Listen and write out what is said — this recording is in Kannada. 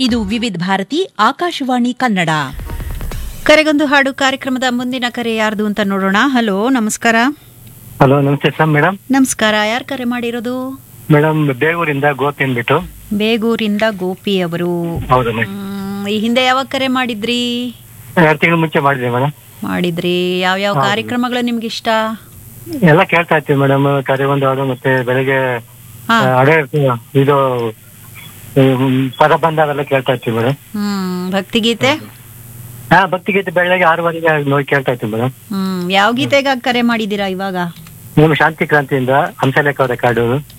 ಇದು ವಿವಿಧ ಭಾರತಿ ಆಕಾಶವಾಣಿ ಕನ್ನಡ ಕರೆಗೊಂದು ಹಾಡು ಕಾರ್ಯಕ್ರಮದ ಮುಂದಿನ ಕರೆ ಯಾರ್ದು ಅಂತ ನೋಡೋಣ ಹಲೋ ನಮಸ್ಕಾರ ಹಲೋ ನಮಸ್ತೆ ಸರ್ ಮೇಡಮ್ ನಮಸ್ಕಾರ ಯಾರು ಕರೆ ಮಾಡಿರೋದು ಮೇಡಮ್ ಬೇಗೂರಿಂದ ಗೋಪಿ ಅಂದ್ಬಿಟ್ಟು ಬೇಗೂರಿಂದ ಗೋಪಿ ಅವರು ಹೌದು ಮೇಡಮ್ ಮ್, ಈ ಹಿಂದೆ ಯಾವಾಗ ಕರೆ ಮಾಡಿದ್ರಿ ಎರಡು ತಿಂಗಳ ಮುಂಚೆ ಮಾಡಿದೆ ಮೇಡಮ್ ಮಾಡಿದ್ರಿ ಯಾವ ಯಾವ ಹೌದು. ಕಾರ್ಯಕ್ರಮಗಳು ನಿಮ್ಗೆ ಇಷ್ಟ ಎಲ್ಲ ಕೇಳ್ತಾ ಇರ್ತೀವಿ ಮೇಡಮ್ ಕರೆ ಒಂದು ಹಾಡು ಮತ್ತೆ ಬೆಳಿಗ್ಗೆ ಹಾ ಆ, ಅಡೆ ಇದು ಹ್ಮ್, ಪದ ಬಂದಾಗೆಲ್ಲ ಕೇಳ್ತಾ ಇರ್ತೀವಿ ಮೇಡಮ್ ಹ್ಮ್ ಭಕ್ತಿಗೀತೆ ಹಾ ಭಕ್ತಿಗೀತೆ ಬೆಳಗ್ಗೆ ಆರೂವರೆಗೆ ನೋಡಿ ಕೇಳ್ತಾ ಇರ್ತೀವಿ ಮೇಡಮ್ ಹ್ಮ್ ಯಾವ ಗೀತೆಗಾಗಿ ಕರೆ ಮಾಡಿದ್ದೀರಾ ಇವಾಗ ನಿಮ್ಮ ಶಾಂತಿ ಕ್ರಾಂತಿಯಿಂದ ಹಂಸಲೇಖ ಅವರ ಕಾಡು